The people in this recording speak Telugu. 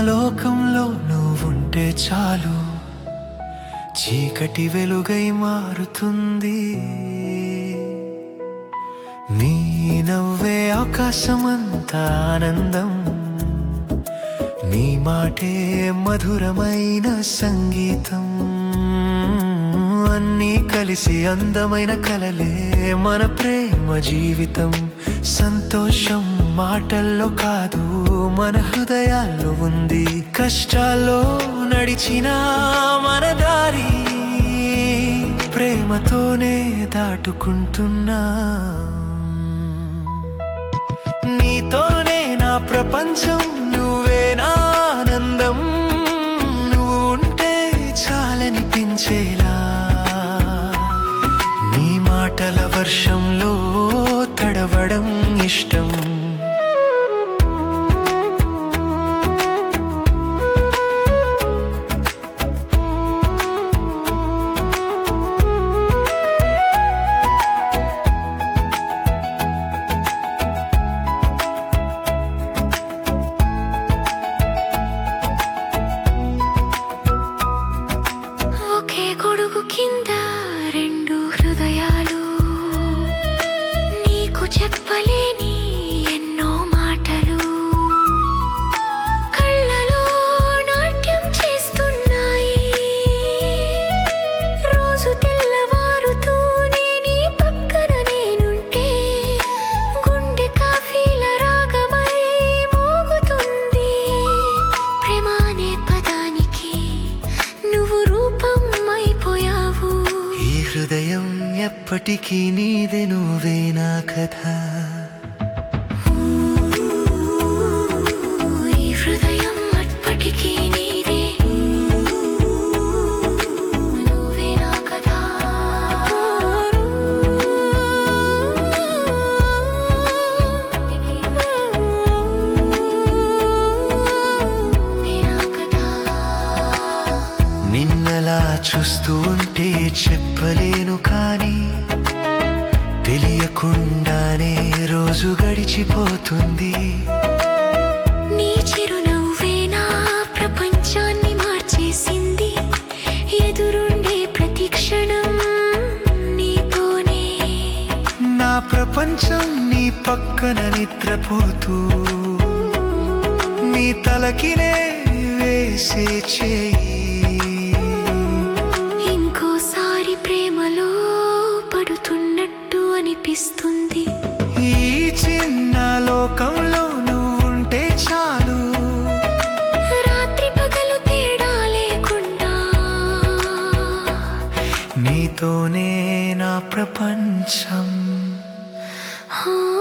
లోకంలో నువ్వుంటే చాలు చీకటి వెలుగై మారుతుంది నీ నవ్వే ఆకాశమంత ఆనందం నీ మాటే మధురమైన సంగీతం అన్నీ కలిసి అందమైన కలలే మన ప్రేమ జీవితం సంతోషం మాటల్లో కాదు మన హృదయాల్లో ఉంది కష్టాల్లో నడిచిన మన దారి ప్రేమతోనే దాటుకుంటున్నా నీతోనే నా ప్రపంచం నువ్వే నా ఆనందం నువ్వు ఉంటే చాలనిపించేలా నీ మాటల వర్షంలో తడవడం ఇష్టం ఒకే గొడుగు కింద రెండు హృదయాలు నీకు చెప్పలేని ఎన్నో మాటలు కళ్ళలో నాట్యం చేస్తున్నాయి రోజు తెల్లవారుతూనే నీ పక్కన నేనుంటే గుండె కాఫీల రాగమై మోగుతుంది ప్రేమ అనే పదానికి నువ్వు రూపం అయిపోయావు ఈ హృదయం ఎప్పటికీ నీదే నువ్వే నా కథ ఈ హృదయం అప్పటికీ నీదే నువ్వే నా కథ నువ్వే నా కథ నిన్నలా చూస్తూ ఉంటే చెప్పలేను కానీ తెలియకుండానే రోజు గడిచిపోతుంది నీ చిరునవ్వే నా ప్రపంచాన్ని మార్చేసింది ఎదురుండే ప్రతి క్షణం నీతోనే నా ప్రపంచం నీ పక్కన నిద్రపోతూ నీ తలకినే వేసే చేయి ఇంకోసారి ప్రేమలో పడుతున్నట్టు అనిపిస్తుంది ఈ చిన్న లోకంలో నువ్వుంటే చాలు రాత్రి పగలు తేడా లేకుండా నీతోనే నా ప్రపంచం ఆ